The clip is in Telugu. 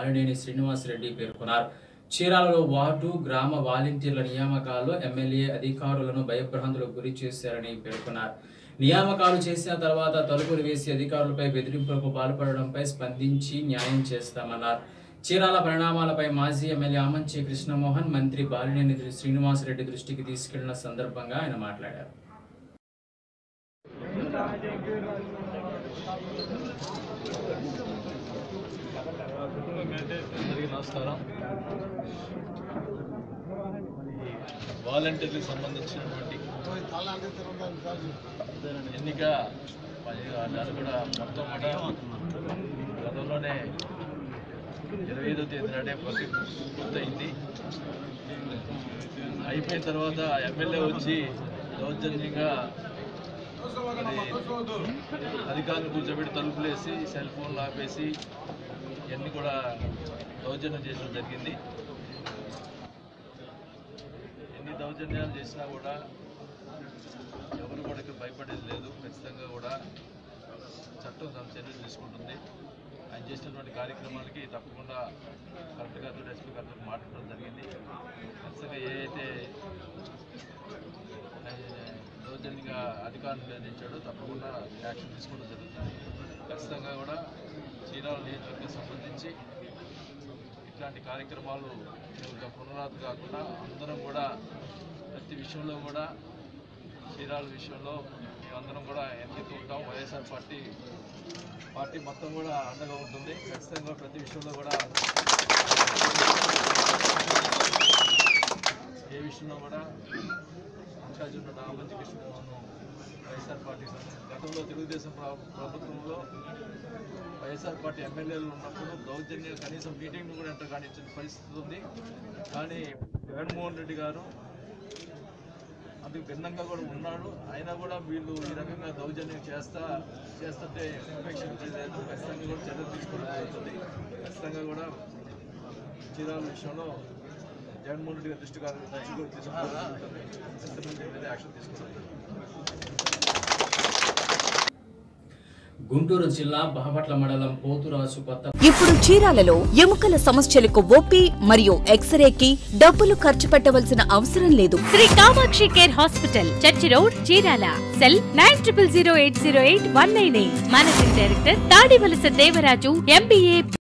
బాలినేని శ్రీనివాసరెడ్డి పేర్కొన్నారు చీరాలలో వార్డు గ్రామ వాలంటీర్ల నియామకాల్లో ఎమ్మెల్యే అధికారులను భయభ్రాంతులకు గురి చేశారని పేర్కొన్నారు నియామకాలు చేసిన తర్వాత తలుపులు వేసి అధికారులపై బెదిరింపులకు పాల్పడడంపై స్పందించి న్యాయం చేస్తామన్నారు చీరాల పరిణామాలపై మాజీ ఎమ్మెల్యే ఆమంచి కృష్ణమోహన్ మంత్రి బాలినేని శ్రీనివాసరెడ్డి దృష్టికి తీసుకెళ్లిన సందర్భంగా ఆయన మాట్లాడారు అందరికీ నమస్కారం మరి వాలంటీర్లకు సంబంధించినటువంటి ఎన్నిక మరి దాన్ని కూడా మొత్తం కూడా గతంలోనే ఇరవై ఐదో తేదీ నాడే ప్రతి పూర్తయింది అయిపోయిన తర్వాత ఎమ్మెల్యే వచ్చి దౌర్జన్యంగా మరి అధికారులు కూర్చోబెట్టి తలుపులేసి సెల్ ఫోన్లు ఆపేసి ఇవన్నీ కూడా దౌర్జన్యం చేయడం జరిగింది ఎన్ని దౌర్జన్యాలు చేసినా కూడా ఎవరు కూడా ఇక్కడ భయపడేది లేదు ఖచ్చితంగా కూడా చట్టం తన చర్యలు తీసుకుంటుంది ఆయన చేసినటువంటి కార్యక్రమాలకి తప్పకుండా కరెక్ట్గా ఎస్పీ గారితో మాట్లాడడం జరిగింది ఖచ్చితంగా ఏ అయితే ఆయన దౌర్జన్యంగా అధికారులు నిర్ణయించాడో తప్పకుండా యాక్షన్ తీసుకోవడం జరుగుతుంది ఖచ్చితంగా కూడా చీరాల నియోజకవర్గం సంబంధించి ఇట్లాంటి కార్యక్రమాలు ఇంకా పునరావృతం కాకుండా అందరం కూడా ప్రతి విషయంలో కూడా చీరాల విషయంలో మేమందరం కూడా ఎన్నికలు ఉంటాం వైఎస్ఆర్ పార్టీ పార్టీ మొత్తం కూడా అండగా ఉంటుంది ఖచ్చితంగా ప్రతి విషయంలో కూడా ఏ విషయంలో కూడా ఇన్ఛార్జ్ ఉన్న నామంచి కృష్ణమోహన్ వైఎస్ఆర్ పార్టీ గతంలో తెలుగుదేశం ప్ర- ప్రభుత్వంలో వైఎస్ఆర్ పార్టీ ఎమ్మెల్యేలు ఉన్నప్పుడు దౌర్జన్యం కనీసం మీటింగ్ కూడా ఎంటర్ కానిచ్చిన పరిస్థితి ఉంది కానీ జగన్మోహన్ రెడ్డి గారు అందుకు భిన్నంగా కూడా ఉన్నాడు అయినా కూడా వీళ్ళు ఈ రకంగా దౌర్జన్యం చేస్తా చేస్తుంటే ఉపేక్షించలేదు ఖచ్చితంగా కూడా చర్యలు తీసుకోవడం జరుగుతుంది ఖచ్చితంగా కూడా చీరాల విషయంలో జగన్మోహన్ రెడ్డి గారి దృష్టి గారు దృష్టి కూడా తీసుకోవడం జరుగుతుంది ఖచ్చితంగా దీని మీద యాక్షన్ తీసుకోవడం జరుగుతుంది గుంటూరు జిల్లా బాపట్ల మండలం పోతురాజు కొత్త ఇప్పుడు చీరాలలో ఎముకల సమస్యలకు ఓపీ మరియు ఎక్స్రేకి డబ్బులు ఖర్చు పెట్టవలసిన అవసరం లేదు Shri Kamakshi care hospital church road Chirala cell nine triple zero eight zero eight one nine eight managing director Tadivalasa Devaraju MBA